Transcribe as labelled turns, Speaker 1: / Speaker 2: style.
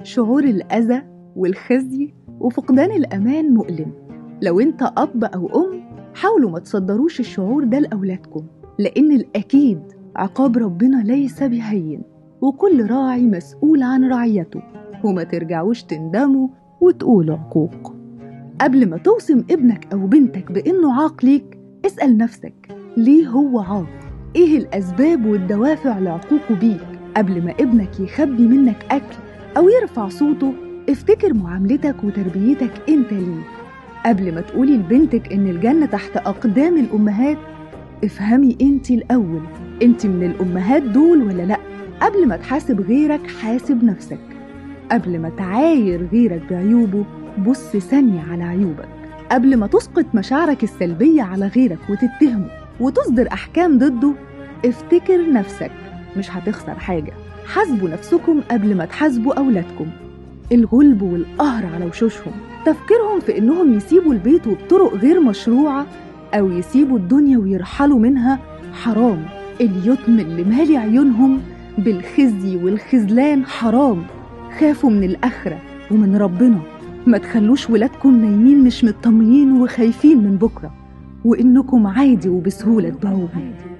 Speaker 1: شعور الأذى والخزي وفقدان الأمان مؤلم لو أنت أب أو أم حاولوا ما تصدروش الشعور ده لأولادكم لأن الأكيد عقاب ربنا ليس بهين وكل راعي مسؤول عن رعيته وما ترجعوش تندموا وتقولوا عقوق قبل ما توصم ابنك أو بنتك بإنه عاق ليك اسأل نفسك ليه هو عاق؟ إيه الأسباب والدوافع لعقوقه بيك؟ قبل ما ابنك يخبي منك أكل أو يرفع صوته افتكر معاملتك وتربيتك انت ليه قبل ما تقولي لبنتك ان الجنة تحت أقدام الأمهات افهمي انت الأول انت من الأمهات دول ولا لأ قبل ما تحاسب غيرك حاسب نفسك قبل ما تعاير غيرك بعيوبه بص ثانية على عيوبك قبل ما تسقط مشاعرك السلبية على غيرك وتتهمه وتصدر أحكام ضده افتكر نفسك مش هتخسر حاجة حاسبوا نفسكم قبل ما تحاسبوا أولادكم الغلب والقهر على وشوشهم تفكيرهم في إنهم يسيبوا البيت وبطرق غير مشروعة أو يسيبوا الدنيا ويرحلوا منها حرام اليتم اللي مالي عيونهم بالخزي والخذلان حرام خافوا من الآخرة ومن ربنا ما تخلوش ولادكم نايمين مش مطمنين وخايفين من بكرة وإنكم عادي وبسهولة تبيعوهم